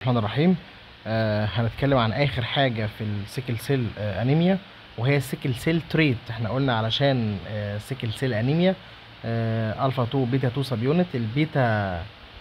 الرحمن الرحيم آه هنتكلم عن اخر حاجه في السيكل سيل آه انيميا وهي السيكل سيل تريت احنا قلنا علشان آه سيكل سيل انيميا آه الفا 2 بيتا 2 سب يونت البيتا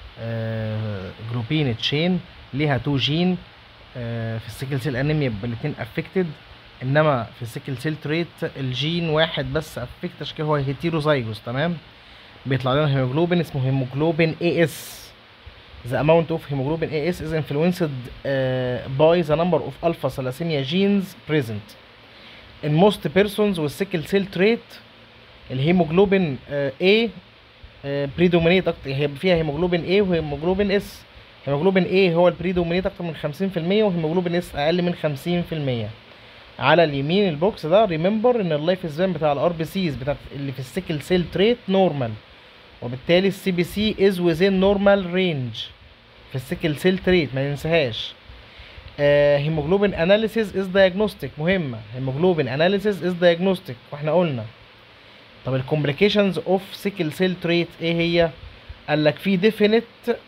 آه جروبين تشين ليها 2 جين آه في السيكل سيل انيميا بيبقى الاتنين افكتد انما في السيكل سيل تريت الجين واحد بس افكت عشان كده هو هيتيروزايجوس تمام بيطلع لنا هيموجلوبين اسمه هيموجلوبين اي اس the amount of hemoglobin AS is influenced uh, by the number of alpha thalassemia genes present. In most persons with sickle cell trait الهيموجلوبين uh, A uh, predominate أكتر هي فيها هيموجلوبين A وهيموجلوبين S. هيموجلوبين A هو البريدومينيت أكتر من 50% وهيموجلوبين S أقل من 50%. على اليمين البوكس ده ريمبر ان اللايف سبان بتاع الار بي سيز بتاع اللي في السيكل سيل تريت نورمال وبالتالي السي بي سي از within نورمال رينج في السيكل سيل تريت ما ننساهاش هيموجلوبين اناليسيز از دايجنوستيك مهمه هيموجلوبين اناليسيز از دايجنوستيك واحنا قلنا طب الكومبليكيشنز اوف سيكل سيل تريت ايه هي قال لك في ديفينيت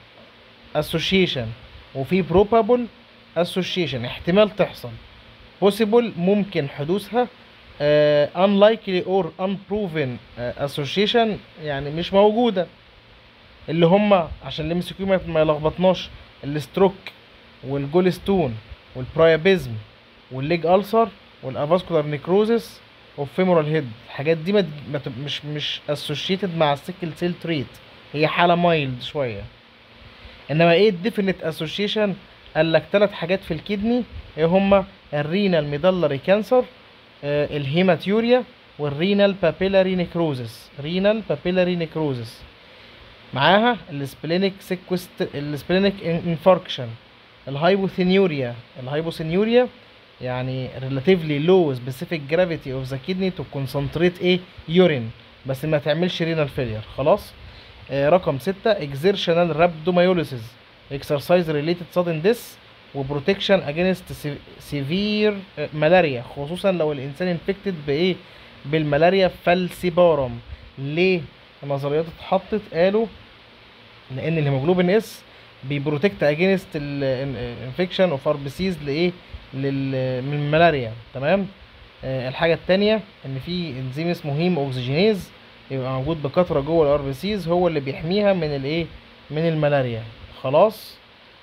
اسوشيشن وفي بروبابل اسوشيشن احتمال تحصل possible ممكن حدوثها uh, unlikely or unproven uh, association يعني مش موجودة اللي هما عشان الام سي كيو ما يلخبطناش الستروك والجولستون والبرايابيزم والليج ألسر والافاسكولار نيكروزس والفيمورال هيد الحاجات دي ما ما تب- مش مش اسوشيتد مع السيكل سيل تريت هي حالة مايلد شوية انما ايه الديفينيت اسوشيشن قال لك ثلاث حاجات في الكدني ايه هما الرينال ميدلري كانسر آه، الهيماتيوريا والرينال بابيلاري نيكروزس رينال بابيلاري نيكروزس معاها السبلينيك سيكوست السبلينيك انفاركشن الهايبوثينيوريا الهايبوثينيوريا يعني relatively low specific gravity of the kidney to concentrate ايه urine بس ما تعملش renal failure خلاص آه رقم ستة exertional rhabdomyolysis exercise related sudden death وبروتكشن اجينست سيفير ملاريا خصوصا لو الانسان انفكتد بايه بالملاريا فالسيبارم ليه النظريات اتحطت قالوا لان الهيموجلوبين اس بيبروتكت اجينست الانفكشن اوف ار بي سيز لايه لل من الملاريا تمام آه الحاجه التانية ان في انزيم اسمه هيم اوكسجينيز يبقى موجود بكثره جوه الار بي سيز هو اللي بيحميها من الايه من الملاريا خلاص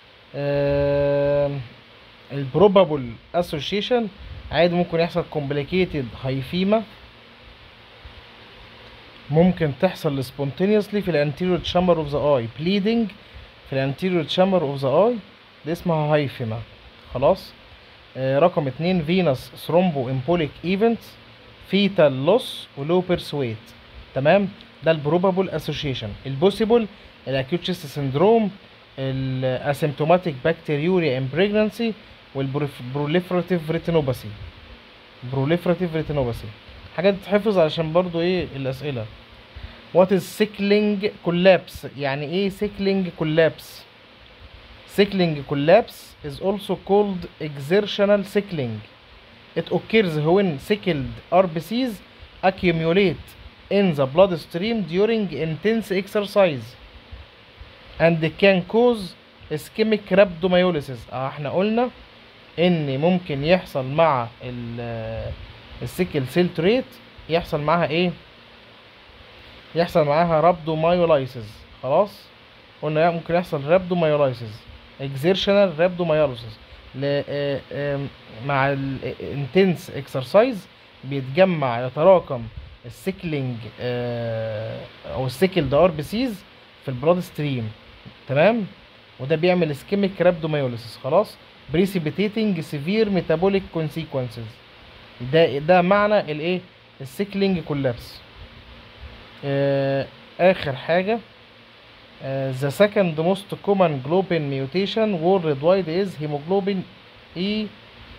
البروبابل اسوشيشن عادي ممكن يحصل كومبليكيتد هايفيما ممكن تحصل سبونتينيوسلي في الانتيريور تشامبر اوف ذا اي بليدنج في الانتيريور تشامبر اوف ذا اي دي اسمها هايفيما خلاص آه رقم اتنين فينوس ثرومبو امبوليك ايفنتس فيتال لوس ولو بيرسويت تمام ده البروبابل اسوشيشن البوسيبل الاكيوت تشيست سيندروم الاسيمتوماتيك بكتيريوريا ان بريجنانسي والبروليفراتيف ريتينوباثي بروليفراتيف ريتينوباثي حاجات تتحفظ علشان برضو ايه الاسئله وات از سيكلينج كولابس يعني ايه سيكلينج كولابس سيكلينج كولابس is also called exertional sickling it occurs when sickled RBCs accumulate in the bloodstream during intense exercise and can cause ischemic rhabdomyolysis اه احنا قلنا ان ممكن يحصل مع ال السيكل سيل تريت يحصل معاها ايه يحصل معاها رابدومايولايسيس خلاص قلنا ممكن يحصل رابدومايولايسيس exertional rhabdomyolysis ل آه، آم، مع الانتنس اكسرسايز بيتجمع يتراكم السيكلينج او السيكل ار بي سيز في البلاد ستريم تمام وده بيعمل اسكيميك رابدوميوليسيس خلاص بريسيبيتيتنج سيفير ميتابوليك كونسيكونسز ده ده معنى الايه السيكلينج كولابس آه اخر حاجه آه the second most common globin mutation worldwide is hemoglobin E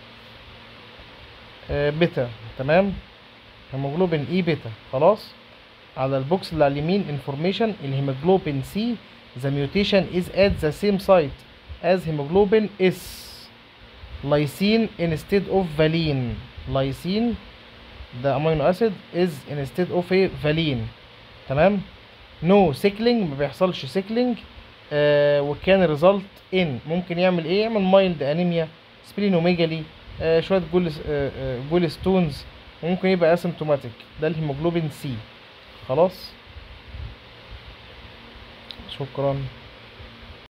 آه بيتا تمام هيموجلوبين اي بيتا خلاص على البوكس اللي على اليمين انفورميشن الهيموجلوبين سي the mutation is at the same site as hemoglobin S lysine instead of valine lysine the amino acid is instead of a valine تمام no sickling ما بيحصلش sickling آه وكان ريزلت ان ممكن يعمل ايه يعمل مايلد انيميا سبلينوميجالي آه شويه جول آه آه جول ستونز وممكن يبقى اسيمتوماتيك ده الهيموجلوبين سي خلاص شكرا